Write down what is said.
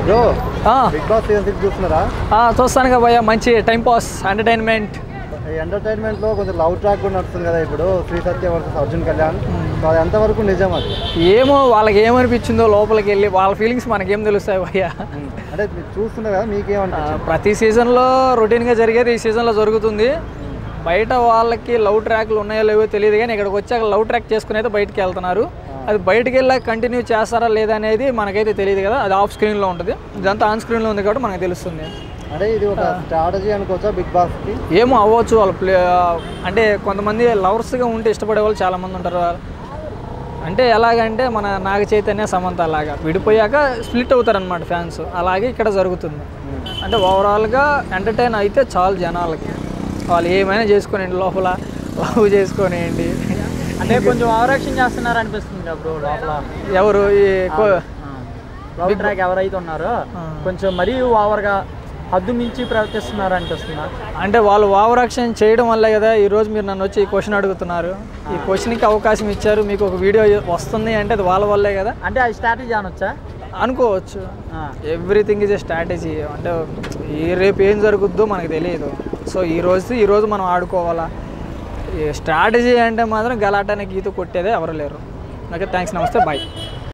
bro ఆ, big boss season six చూస్తున్నారా ఆ, చూస్తాను కదా భయ్య మంచి టైం పాస్ ఎంటర్టైన్మెంట్ ఈ ఎంటర్టైన్మెంట్ లో కొంచెం లవ్ ట్రాక్ కూడా నడుస్తుంది కదా ఇప్పుడు శ్రీ సత్య వర్సెస్ అర్జున్ కళ్యాణ్ సో అది ఎంతవరకు నిజం అది ఏమో వాళ్ళకి ఏమనిపించిందో లోపలికి వెళ్ళి వాళ్ళ ఫీలింగ్స్ మనకేం తెలుస్తాయి భయ్య అంటే మీరు చూస్తున్నారు కదా ఆ, మీకేమనిపించింది ప్రతి సీజన్లో రొటీన్గా జరిగేది ఈ సీజన్లో జరుగుతుంది బయట వాళ్ళకి లవ్ ట్రాక్లు ఉన్నాయో లేవో తెలియదు కానీ ఇక్కడికి వచ్చాక లవ్ ట్రాక్ చేసుకుని అయితే బయటికి వెళ్తున్నారు అది బయటికి వెళ్ళాక కంటిన్యూ చేస్తారా లేదా అనేది మనకైతే తెలియదు కదా అది ఆఫ్ స్క్రీన్లో ఉంటుంది ఇదంతా ఆన్ స్క్రీన్లో ఉంది కాబట్టి మనకు తెలుస్తుంది అంటే ఇది ఒక స్ట్రాటజీ అనుకోవచ్చా బిగ్ బాస్ కి ఏమో అవ్వచ్చు వాళ్ళు ప్లే అంటే కొంతమంది లవర్స్గా ఉంటే ఇష్టపడే వాళ్ళు చాలామంది ఉంటారు అంటే ఎలాగంటే మన నాగ చైతన్య సమంత అలాగా విడిపోయాక స్ప్లిట్ అవుతారనమాట ఫ్యాన్స్ అలాగే ఇక్కడ జరుగుతుంది అంటే ఓవరాల్గా ఎంటర్టైన్ అయితే చాలు జనాలకి వాళ్ళు ఏమైనా చేసుకునేయండి లోపల లవ్ చేసుకునేయండి అంటే కొంచెం ఓవరాక్షన్ చేస్తున్నారు అనిపిస్తుంది బ్రో లోపల ఎవరు ఈ కో- లవ్ ట్రాక్ ఎవరైతే ఉన్నారో కొంచెం మరీ ఓవర్గా హద్దు మించి ప్రవర్తిస్తున్నారు అనిపిస్తుందా అంటే వాళ్ళు ఓవరాక్షన్ చేయడం వల్లే కదా ఈరోజు మీరు నన్ను వచ్చి ఈ క్వశ్చన్ అడుగుతున్నారు ఈ క్వశ్చన్కి అవకాశం ఇచ్చారు మీకు ఒక వీడియో వస్తుంది అంటే అది వాళ్ళ వల్లే కదా అంటే అది స్ట్రాటజీ అనొచ్చా అనుకోవచ్చు ఎవ్రీథింగ్ ఇస్ ఎ స్ట్రాటజీ అంటే ఈ రేపు ఏం జరుగుద్దో మనకు తెలియదు సో ఈ రోజు ఈ రోజు మనం ఆడుకోవాలా ఈ స్ట్రాటజీ అంటే మాత్రం గలాటానికి గీత కొట్టేదే ఎవరు లేరు ఓకే థ్యాంక్స్ నమస్తే బాయ్